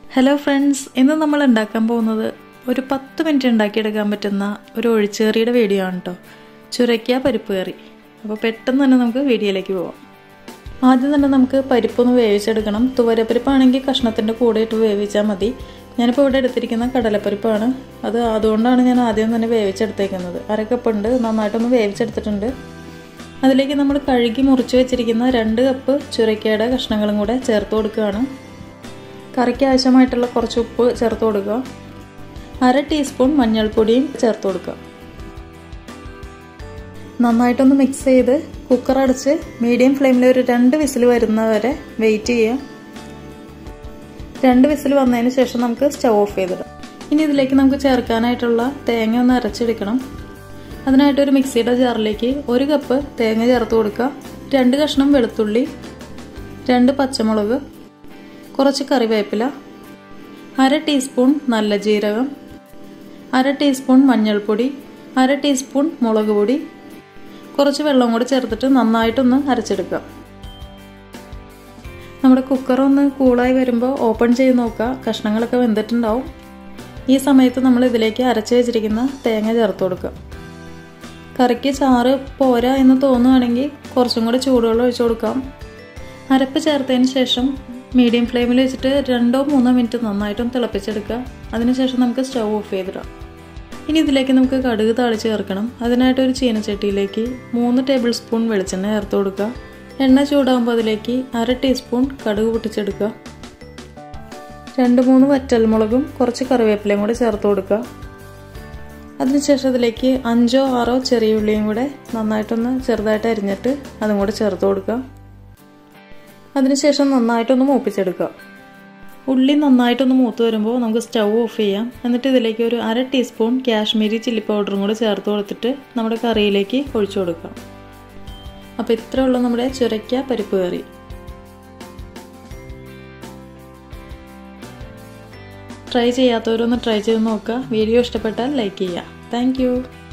hello friends ഇന്ന് നമ്മൾ ഉണ്ടാക്കാൻ പോകുന്നത് ഒരു പത്ത് മിനിറ്റ് ഉണ്ടാക്കിയെടുക്കാൻ പറ്റുന്ന ഒരു ഒഴിച്ചുകറിയുടെ വീഡിയോ ആണ് കേട്ടോ ചുരയ്ക്ക പരിപ്പ് കറി അപ്പോൾ പെട്ടെന്ന് തന്നെ നമുക്ക് വീഡിയോയിലേക്ക് പോവാം ആദ്യം തന്നെ നമുക്ക് പരിപ്പൊന്ന് വേവിച്ചെടുക്കണം തുവരപ്പരിപ്പാണെങ്കിൽ കഷ്ണത്തിൻ്റെ കൂടെ ഇട്ട് വേവിച്ചാൽ മതി ഞാനിപ്പോൾ ഇവിടെ എടുത്തിരിക്കുന്ന കടലപ്പരിപ്പാണ് അത് അതുകൊണ്ടാണ് ഞാൻ ആദ്യം തന്നെ വേവിച്ചെടുത്തേക്കുന്നത് അരക്കപ്പുണ്ട് നന്നായിട്ടൊന്ന് വേവിച്ചെടുത്തിട്ടുണ്ട് അതിലേക്ക് നമ്മൾ കഴുകി മുറിച്ച് വെച്ചിരിക്കുന്ന രണ്ട് കപ്പ് ചുരക്കയുടെ കഷ്ണങ്ങളും കൂടെ ചേർത്ത് കൊടുക്കുകയാണ് കറിക്ക് ആവശ്യമായിട്ടുള്ള കുറച്ച് ഉപ്പ് ചേർത്ത് കൊടുക്കുക അര ടീസ്പൂൺ മഞ്ഞൾപ്പൊടിയും ചേർത്ത് കൊടുക്കുക നന്നായിട്ടൊന്ന് മിക്സ് ചെയ്ത് കുക്കർ അടച്ച് മീഡിയം ഫ്ലെയിമിൽ ഒരു രണ്ട് വിസിൽ വരുന്നവരെ വെയിറ്റ് ചെയ്യുക രണ്ട് വിസിൽ വന്നതിന് ശേഷം നമുക്ക് സ്റ്റവ് ഓഫ് ചെയ്തിടാം ഇനി ഇതിലേക്ക് നമുക്ക് ചേർക്കാനായിട്ടുള്ള തേങ്ങ ഒന്ന് അരച്ചെടുക്കണം അതിനായിട്ട് ഒരു മിക്സിയുടെ ജാറിലേക്ക് ഒരു കപ്പ് തേങ്ങ ചേർത്ത് കൊടുക്കുക രണ്ട് കഷ്ണം വെളുത്തുള്ളി രണ്ട് പച്ചമുളക് കുറച്ച് കറിവേപ്പില അര ടീസ്പൂൺ നല്ല ജീരകം അര ടീസ്പൂൺ മഞ്ഞൾപ്പൊടി അര ടീസ്പൂൺ മുളക് പൊടി കുറച്ച് വെള്ളം കൂടി ചേർത്തിട്ട് നന്നായിട്ടൊന്ന് അരച്ചെടുക്കുക നമ്മുടെ കുക്കർ ഒന്ന് കൂളായി വരുമ്പോൾ ഓപ്പൺ ചെയ്ത് നോക്കുക കഷ്ണങ്ങളൊക്കെ വെന്തിട്ടുണ്ടാവും ഈ സമയത്ത് നമ്മൾ ഇതിലേക്ക് അരച്ച് വെച്ചിരിക്കുന്ന തേങ്ങ ചേർത്ത് കൊടുക്കുക കറിക്ക് ചാറ് പോരാ എന്ന് തോന്നുകയാണെങ്കിൽ കുറച്ചും കൂടി ചൂടുവെള്ളം ഒഴിച്ചു കൊടുക്കാം അരപ്പ് ചേർത്തതിന് ശേഷം മീഡിയം ഫ്ലെയിമിൽ വെച്ചിട്ട് രണ്ടോ മൂന്നോ മിനിറ്റ് നന്നായിട്ടും തിളപ്പിച്ചെടുക്കുക അതിനുശേഷം നമുക്ക് സ്റ്റൗ ഓഫ് ചെയ്തിടാം ഇനി ഇതിലേക്ക് നമുക്ക് കടുക് താളിച്ച് ചേർക്കണം അതിനായിട്ട് ഒരു ചീനച്ചട്ടിയിലേക്ക് മൂന്ന് ടേബിൾ സ്പൂൺ വെളിച്ചെണ്ണ ചേർത്ത് കൊടുക്കുക എണ്ണ ചൂടാകുമ്പോൾ അതിലേക്ക് അര ടീസ്പൂൺ കടുക് പൊട്ടിച്ചെടുക്കുക രണ്ട് മൂന്ന് വറ്റൽമുളകും കുറച്ച് കറിവേപ്പിലയും കൂടെ ചേർത്ത് കൊടുക്കുക അതിനുശേഷം അതിലേക്ക് അഞ്ചോ ആറോ ചെറിയ ഉള്ളിയും കൂടെ നന്നായിട്ടൊന്ന് ചെറുതായിട്ട് അരിഞ്ഞിട്ട് അതും കൂടെ ചേർത്ത് കൊടുക്കുക അതിനുശേഷം നന്നായിട്ടൊന്ന് മൂപ്പിച്ചെടുക്കുക ഉള്ളി നന്നായിട്ടൊന്ന് മൂത്ത് വരുമ്പോൾ നമുക്ക് സ്റ്റൗ ഓഫ് ചെയ്യാം എന്നിട്ട് ഇതിലേക്ക് ഒരു അര ടീസ്പൂൺ കാശ്മീരി ചില്ലി പൗഡറും കൂടെ ചേർത്ത് കൊടുത്തിട്ട് നമ്മുടെ കറിയിലേക്ക് ഒഴിച്ചു കൊടുക്കാം അപ്പോൾ ഇത്രേ ഉള്ളൂ നമ്മുടെ ചുരയ്ക്ക പരിപ്പ് കറി ട്രൈ ചെയ്യാത്തവരൊന്ന് ട്രൈ ചെയ്ത് നോക്കുക വീഡിയോ ഇഷ്ടപ്പെട്ടാൽ ലൈക്ക് ചെയ്യുക താങ്ക്